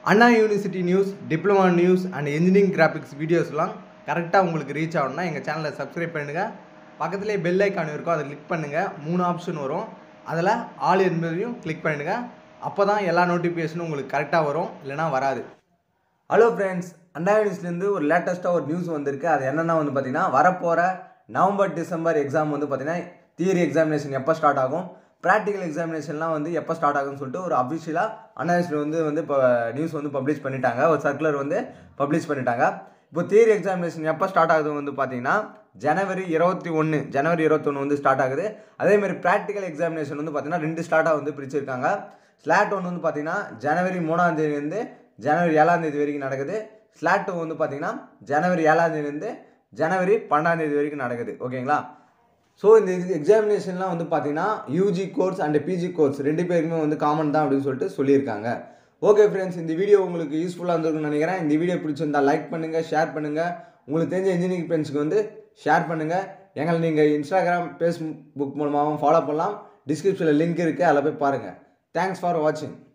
Anna university news diploma news and engineering graphics வீடியோஸ்லாம் கரெக்டாக உங்களுக்கு ரீச் ஆகணும்னா எங்கள் சேனலை சப்ஸ்கிரைப் பண்ணுங்கள் பக்கத்துலேயே பெல் ஐக்கான் இருக்கும் அதை கிளிக் பண்ணுங்கள் மூணு ஆப்ஷன் வரும் அதில் ஆல் என்பதையும் கிளிக் பண்ணுங்கள் அப்போ தான் எல்லா நோட்டிஃபிகேஷனும் உங்களுக்கு கரெக்டாக வரும் இல்லைனா வராது ஹலோ ஃப்ரெண்ட்ஸ் அண்ணா யூனிவர்சிட்டிலேருந்து ஒரு லேட்டஸ்ட்டாக ஒரு நியூஸ் வந்திருக்கு அது என்னென்னா வந்து பார்த்தீங்கன்னா வரப்போகிற நவம்பர் டிசம்பர் எக்ஸாம் வந்து பார்த்தீங்கன்னா தியரி எக்ஸாமினேஷன் எப்போ ஸ்டார்ட் ஆகும் ப்ராக்டிக்கல் எக்ஸாமினேஷன்லாம் வந்து எப்போ ஸ்டார்ட் ஆகும்னு சொல்லிட்டு ஒரு அஃபிஷியலாக அண்ணா யூனிவர்சிட்டி வந்து வந்து இப்போ நியூஸ் வந்து பப்ளிஷ் பண்ணிட்டாங்க ஒரு சர்க்குலர் வந்து பப்ளிஷ் பண்ணிட்டாங்க இப்போ தியரி எக்ஸாமினேஷன் எப்போ ஸ்டார்ட் ஆகுது வந்து பார்த்தீங்கன்னா ஜனவரி இருபத்தி ஒன்று ஜனவரி இருபத்தொன்று வந்து ஸ்டார்ட் ஆகுது அதேமாதிரி ப்ராக்டிக்கல் எக்ஸாமினேஷன் வந்து பார்த்தீங்கன்னா ரெண்டு ஸ்டார்ட்டாக வந்து பிரிச்சிருக்காங்க ஸ்லாட் ஒன்று வந்து பார்த்தீங்கன்னா ஜனவரி மூணாம் தேதியிலேருந்து ஜனவரி ஏழாம் தேதி வரைக்கும் நடக்குது ஸ்லாட் டூ வந்து பார்த்தீங்கன்னா ஜனவரி ஏழாம் தேதியிலேருந்து ஜனவரி பன்னெண்டாம் தேதி வரைக்கும் நடக்குது ஓகேங்களா ஸோ இந்த எக்ஸாமினேஷன்லாம் வந்து பார்த்தீங்கன்னா UG course and PG course ரெண்டு பேருக்குமே வந்து காமன் தான் அப்படின்னு சொல்லிட்டு சொல்லியிருக்காங்க ஓகே ஃப்ரெண்ட்ஸ் இந்த வீடியோ உங்களுக்கு யூஸ்ஃபுல்லாக இருந்திருக்குன்னு நினைக்கிறேன் இந்த வீடியோ பிடிச்சிருந்தா லைக் பண்ணுங்கள் ஷேர் பண்ணுங்கள் உங்களுக்கு தெரிஞ்ச இன்ஜினியரிங் ஃப்ரெண்ட்ஸுக்கு வந்து ஷேர் பண்ணுங்கள் எங்களை நீங்கள் இன்ஸ்டாகிராம் ஃபேஸ்புக் மூலமாகவும் ஃபாலோ பண்ணலாம் டிஸ்கிரிப்ஷனில் லிங்க் இருக்குது அதில் போய் பாருங்கள் தேங்க்ஸ் ஃபார் வாட்சிங்